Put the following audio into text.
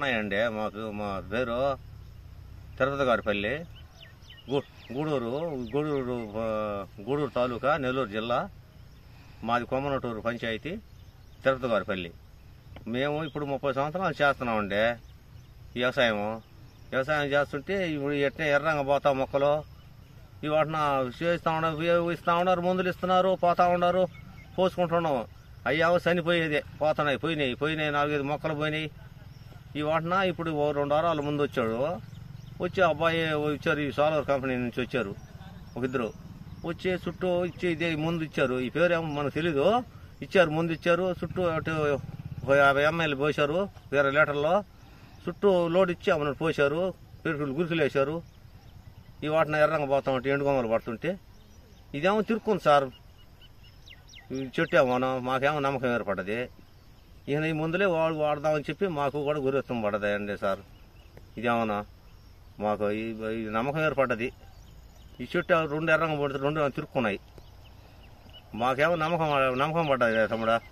ఉన్నాయండి మాకు మా పేరు తిరుపతి గారిపల్లి గూ- గూడూరు గూడూరు ఆ, గూడూరు తాలూకా నెల్లూరు జిల్లా మాది కొమ్మనటూరు పంచాయతీ తిరుపతి గారిపల్లి మేము ఇప్పుడు ముప్పై సంవత్సరాలు చేస్తున్నామండి వ్యవసాయము వ్యవసాయం చేస్తుంటే ఇప్పుడు ఎట్నే ఎర్రంగా పోతా మొక్కలు ఈ వాటిన చేస్తూ ఉన్నారు ఇస్తూ ఉన్నారు మందులు ఇస్తున్నారు పోతా ఉన్నారు పోసుకుంటున్నాం అయ్యావు చనిపోయేదే పోతున్నాయి పోయినాయి పోయినాయి నాలుగైదు మొక్కలు పోయినాయి ఈ వాటిన ఇప్పుడు ఓ రెండు వారాల ముందు వచ్చాడు వచ్చి అబ్బాయి వచ్చారు ఈ సోలార్ కంపెనీ నుంచి వచ్చారు ఒక ఇద్దరు వచ్చి చుట్టూ ఇచ్చి ఇదే ముందు ఇచ్చారు ఈ పేరు ఏమో మనకు తెలీదు ఇచ్చారు ముందు ఇచ్చారు చుట్టూ అటు ఒక యాభై ఎంఎల్ పోసారు వేరే లీటర్లో చుట్టూ లోడ్ ఇచ్చి అమ్మను పోసారు పెరుగులు గురుకులు వేశారు ఈ వాటిని ఎర్రంగా పోతా ఉంటే ఎండు గొంగలు పడుతుంటే ఇదేమో తిరుక్కుంది సార్ ఈ చెట్టు ఏమో మాకేమో నమ్మకం ఏర్పడ్డది ఈయన ఈ ముందులే వాడు వాడదామని చెప్పి మాకు కూడా గురుత్వం పడదు అండి సార్ ఇదేమన్నా మాకు ఈ ఈ నమ్మకం ఏర్పడ్డది ఈ చెట్టు రెండు ఎర్రంగా పడితే రెండు తిరుక్కున్నాయి మాకేమో నమ్మకం నమ్మకం పడ్డది తమ్ముడా